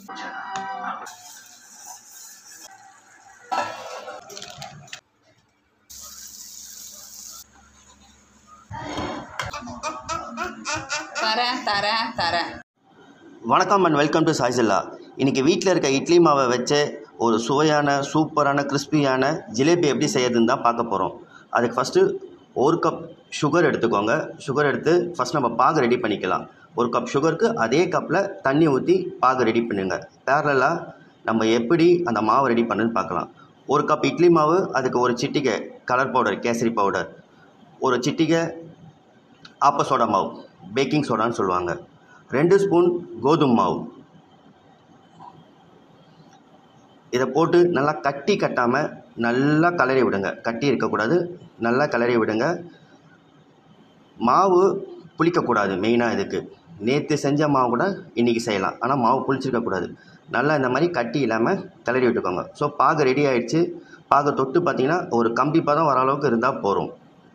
தரேன் தரேன் தரேன் வணக்கம் அண்ட் வெல்கம் டு சாய்ஸில்லா இன்றைக்கி வீட்டில் இருக்க இட்லி மாவை வச்சு ஒரு சுவையான சூப்பரான கிறிஸ்பியான ஜிலேபி எப்படி செய்யறதுன்னு தான் பார்க்க போகிறோம் அதுக்கு ஃபஸ்ட்டு ஒரு கப் சுகர் எடுத்துக்கோங்க சுகர் எடுத்து ஃபஸ்ட் நம்ம பாகு ரெடி பண்ணிக்கலாம் ஒரு கப் சுகருக்கு அதே கப்பில் தண்ணி ஊற்றி பாகு ரெடி பண்ணுங்க பேரலாக நம்ம எப்படி அந்த மாவு ரெடி பண்ணுன்னு பார்க்கலாம் ஒரு கப் இட்லி மாவு அதுக்கு ஒரு சிட்டிகை கலர் பவுடர் கேசரி பவுடர் ஒரு சிட்டிகை ஆப்ப சோடா மாவு பேக்கிங் சோடான்னு சொல்லுவாங்க ரெண்டு ஸ்பூன் கோதுமை மாவு இதை போட்டு நல்லா கட்டி கட்டாமல் நல்லா கலரி விடுங்க கட்டி இருக்கக்கூடாது நல்லா கலரி விடுங்க மாவு புளிக்கக்கூடாது மெயினாக இதுக்கு நேற்று செஞ்ச மாவு கூட இன்றைக்கி செய்யலாம் ஆனால் மாவு புளிச்சிருக்கக்கூடாது நல்லா இந்த மாதிரி கட்டி இல்லாமல் கிளறி விட்டுக்கோங்க ஸோ பாகு ரெடி ஆயிடுச்சு பாகு தொட்டு பார்த்தீங்கன்னா ஒரு கம்பி பதம் வர அளவுக்கு இருந்தால் போதும்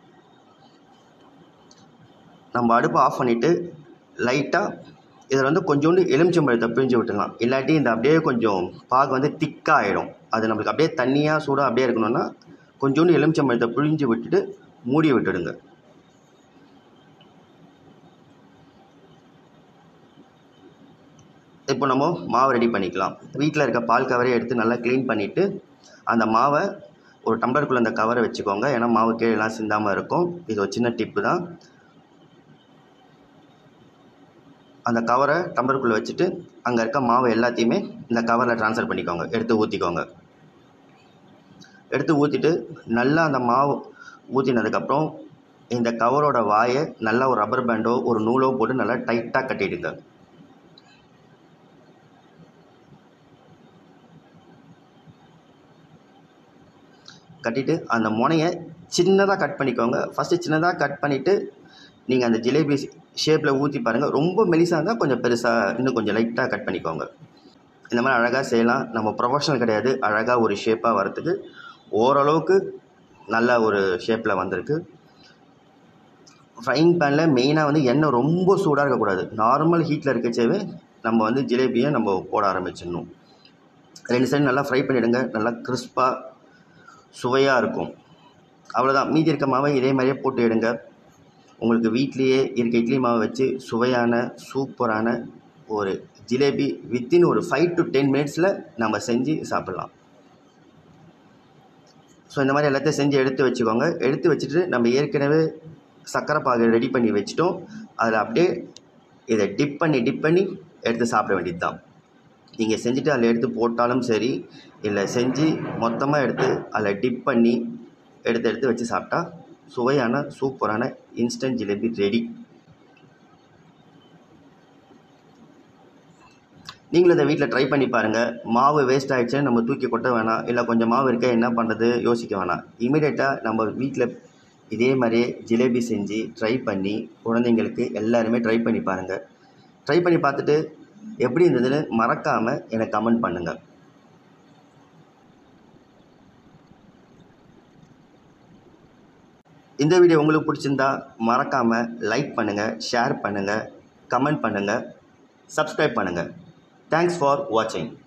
நம்ம அடுப்பை ஆஃப் பண்ணிவிட்டு லைட்டாக இதில் வந்து கொஞ்சோண்டு எலுமிச்சம்பழத்தை பிழிஞ்சு விட்டுடலாம் இல்லாட்டி இந்த அப்படியே கொஞ்சம் பாகு வந்து திக்காக ஆகிடும் அது நம்மளுக்கு அப்படியே தண்ணியாக சூடாக அப்படியே இருக்கணும்னா கொஞ்சோண்டு எலுமிச்சம்பழத்தை பிழிஞ்சு விட்டுட்டு மூடி விட்டுடுங்க இப்போ நம்ம மாவு ரெடி பண்ணிக்கலாம் வீட்டில் இருக்க பால் கவரை எடுத்து நல்லா க்ளீன் பண்ணிவிட்டு அந்த மாவை ஒரு டம்ளருக்குள்ளே அந்த கவரை வச்சுக்கோங்க ஏன்னா மாவு கீழெல்லாம் சிந்தாமல் இருக்கும் இது ஒரு சின்ன டிப்பு தான் அந்த கவரை டம்ளருக்குள்ளே வச்சுட்டு அங்கே இருக்க மாவு எல்லாத்தையுமே இந்த கவரில் ட்ரான்ஸ்ஃபர் பண்ணிக்கோங்க எடுத்து ஊற்றிக்கோங்க எடுத்து ஊற்றிட்டு நல்லா அந்த மாவு ஊற்றினதுக்கப்புறம் இந்த கவரோட வாயை நல்லா ஒரு ரப்பர் பேண்டோ ஒரு நூலோ போட்டு நல்லா டைட்டாக கட்டிடுங்க கட்டிட்டு அந்த முனையை சின்னதாக கட் பண்ணிக்கோங்க ஃபஸ்ட்டு சின்னதாக கட் பண்ணிவிட்டு நீங்கள் அந்த ஜிலேபி ஷேப்பில் ஊற்றி பாருங்கள் ரொம்ப மெலிசாக இருந்தால் கொஞ்சம் பெருசாக இன்னும் கொஞ்சம் லைட்டாக கட் பண்ணிக்கோங்க இந்த மாதிரி அழகாக செய்யலாம் நம்ம ப்ரொஃபஷனல் கிடையாது அழகாக ஒரு ஷேப்பாக வரத்துக்கு ஓரளவுக்கு நல்ல ஒரு ஷேப்பில் வந்திருக்கு ஃப்ரைங் பேனில் மெயினாக வந்து எண்ணெய் ரொம்ப சூடாக இருக்கக்கூடாது நார்மல் ஹீட்டில் இருக்கச்சேவே நம்ம வந்து ஜிலேபியை நம்ம போட ஆரம்பிச்சிடணும் ரெண்டு சைடு நல்லா ஃப்ரை பண்ணிவிடுங்க நல்லா கிறிஸ்பாக சுவையாக இருக்கும் அவ்வளோதான் மீதி இருக்க மாவை இதே மாதிரியே போட்டு எடுங்க உங்களுக்கு வீட்லேயே இருக்க இட்லி மாவை வச்சு சுவையான சூப்பரான ஒரு ஜிலேபி வித்தின் ஒரு ஃபைவ் டு டென் மினிட்ஸில் நம்ம செஞ்சு சாப்பிட்லாம் ஸோ இந்த மாதிரி எல்லாத்தையும் செஞ்சு எடுத்து வச்சுக்கோங்க எடுத்து வச்சுட்டு நம்ம ஏற்கனவே சர்க்கரை பாகு ரெடி பண்ணி வச்சிட்டோம் அதில் அப்படியே இதை டிப் பண்ணி டிப் பண்ணி எடுத்து சாப்பிட வேண்டியது தான் நீங்கள் செஞ்சுட்டு அதில் எடுத்து போட்டாலும் சரி இல்லை செஞ்சு மொத்தமாக எடுத்து அதில் டிப் பண்ணி எடுத்து எடுத்து வச்சு சாப்பிட்டா சுவையான சூப்பரான இன்ஸ்டன்ட் ஜிலேபி ரெடி நீங்களும் இதை வீட்டில் ட்ரை பண்ணி பாருங்கள் மாவு வேஸ்ட் ஆகிடுச்சுன்னு நம்ம தூக்கி கொட்ட வேணாம் இல்லை கொஞ்சம் மாவு இருக்க என்ன பண்ணுறது யோசிக்க வேணாம் இமீடியட்டாக நம்ம வீட்டில் இதே மாதிரியே ஜிலேபி செஞ்சு ட்ரை பண்ணி குழந்தைங்களுக்கு எல்லாருமே ட்ரை பண்ணி பாருங்கள் ட்ரை பண்ணி பார்த்துட்டு எப்படி இருந்ததுன்னு மறக்காமல் எனக்கு கமெண்ட் பண்ணுங்கள் இந்த வீடியோ உங்களுக்கு பிடிச்சிருந்தா மறக்காமல் லைக் பண்ணுங்கள் ஷேர் பண்ணுங்கள் கமெண்ட் பண்ணுங்கள் சப்ஸ்கிரைப் பண்ணுங்கள் தேங்க்ஸ் ஃபார் வாட்சிங்